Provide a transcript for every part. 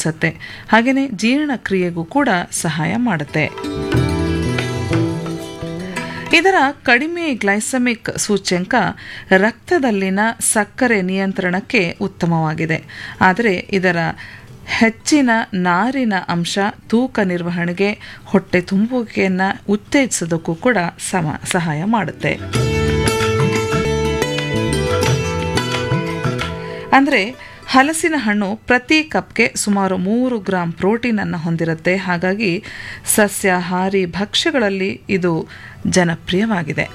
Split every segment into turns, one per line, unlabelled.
ಹೆಚ್ಚಿಸುತ್ತೆ ಹಾಗೆಯೇ ಜೀರ್ಣಕ್ರಿಯೆಗೂ ಕೂಡ ಸಹಾಯ ಮಾಡುತ್ತೆ ಇದರ ಕಡಿಮೆ ಗ್ಲೈಸಮಿಕ್ ಸೂಚ್ಯಂಕ ರಕ್ತದಲ್ಲಿನ ಸಕ್ಕರೆ ನಿಯಂತ್ರಣಕ್ಕೆ ಉತ್ತಮವಾಗಿದೆ ಆದರೆ ಇದರ ಹೆಚ್ಚಿನ ನಾರಿನ ಅಂಶ ತೂಕ ನಿರ್ವಹಣೆಗೆ ಹೊಟ್ಟೆ ತುಂಬುವಿಕೆಯನ್ನು ಉತ್ತೇಜಿಸೋದಕ್ಕೂ ಕೂಡ ಸಮ ಸಹಾಯ ಮಾಡುತ್ತೆ ಅಂದರೆ ಹಲಸಿನ ಹಣ್ಣು ಪ್ರತಿ ಕಪ್ಗೆ ಸುಮಾರು ಮೂರು ಗ್ರಾಂ ಪ್ರೋಟೀನನ್ನು ಹೊಂದಿರುತ್ತೆ ಹಾಗಾಗಿ ಸಸ್ಯಾಹಾರಿ ಭಕ್ಷ್ಯಗಳಲ್ಲಿ ಇದು ಜನಪ್ರಿಯವಾಗಿದೆ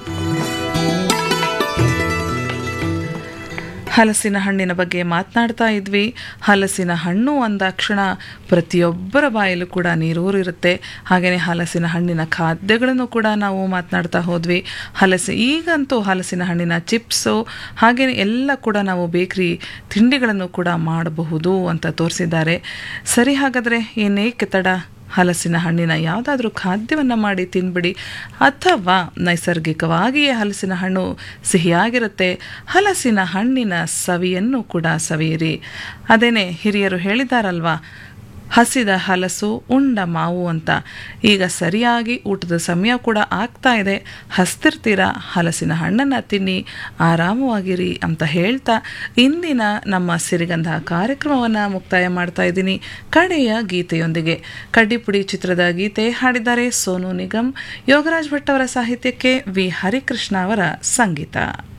ಹಲಸಿನ ಹಣ್ಣಿನ ಬಗ್ಗೆ ಮಾತನಾಡ್ತಾ ಇದ್ವಿ ಹಲಸಿನ ಹಣ್ಣು ಅಂದಾಕ್ಷಣ ಪ್ರತಿಯೊಬ್ಬರ ಬಾಯಲ್ಲೂ ಕೂಡ ನೀರೂರಿರುತ್ತೆ ಹಾಗೆಯೇ ಹಲಸಿನ ಹಣ್ಣಿನ ಖಾದ್ಯಗಳನ್ನು ಕೂಡ ನಾವು ಮಾತನಾಡ್ತಾ ಹೋದ್ವಿ ಹಲಸಿ ಈಗಂತೂ ಹಲಸಿನ ಹಣ್ಣಿನ ಚಿಪ್ಸು ಹಾಗೆಯೇ ಎಲ್ಲ ಕೂಡ ನಾವು ಬೇಕ್ರಿ ತಿಂಡಿಗಳನ್ನು ಕೂಡ ಮಾಡಬಹುದು ಅಂತ ತೋರಿಸಿದ್ದಾರೆ ಸರಿ ಹಾಗಾದರೆ ಏನೇಕೆ ತಡ ಹಲಸಿನ ಹಣ್ಣಿನ ಯಾವುದಾದ್ರೂ ಖಾದ್ಯವನ್ನು ಮಾಡಿ ತಿನ್ಬಿಡಿ ಅಥವಾ ನೈಸರ್ಗಿಕವಾಗಿಯೇ ಹಲಸಿನ ಹಣ್ಣು ಸಿಹಿಯಾಗಿರುತ್ತೆ ಹಲಸಿನ ಹಣ್ಣಿನ ಸವಿಯನ್ನು ಕೂಡ ಸವಿಯಿರಿ ಅದೇನೇ ಹಿರಿಯರು ಹೇಳಿದಾರಲ್ವಾ ಹಸಿದ ಹಲಸು ಉಂಡ ಮಾವು ಅಂತ ಈಗ ಸರಿಯಾಗಿ ಊಟದ ಸಮಯ ಕೂಡ ಆಗ್ತಾ ಇದೆ ಹಸ್ತಿರ್ತೀರ ಹಲಸಿನ ಹಣ್ಣನ್ನು ತಿನ್ನಿ ಆರಾಮವಾಗಿರಿ ಅಂತ ಹೇಳ್ತಾ ಇಂದಿನ ನಮ್ಮ ಸಿರಿಗಂಧ ಕಾರ್ಯಕ್ರಮವನ್ನು ಮುಕ್ತಾಯ ಮಾಡ್ತಾ ಇದ್ದೀನಿ ಕಡೆಯ ಗೀತೆಯೊಂದಿಗೆ ಕಡ್ಡಿಪುಡಿ ಚಿತ್ರದ ಗೀತೆ ಹಾಡಿದ್ದಾರೆ ಸೋನು ನಿಗಮ್ ಯೋಗರಾಜ್ ಭಟ್ ಅವರ ಸಾಹಿತ್ಯಕ್ಕೆ ವಿ ಹರಿಕೃಷ್ಣ ಅವರ ಸಂಗೀತ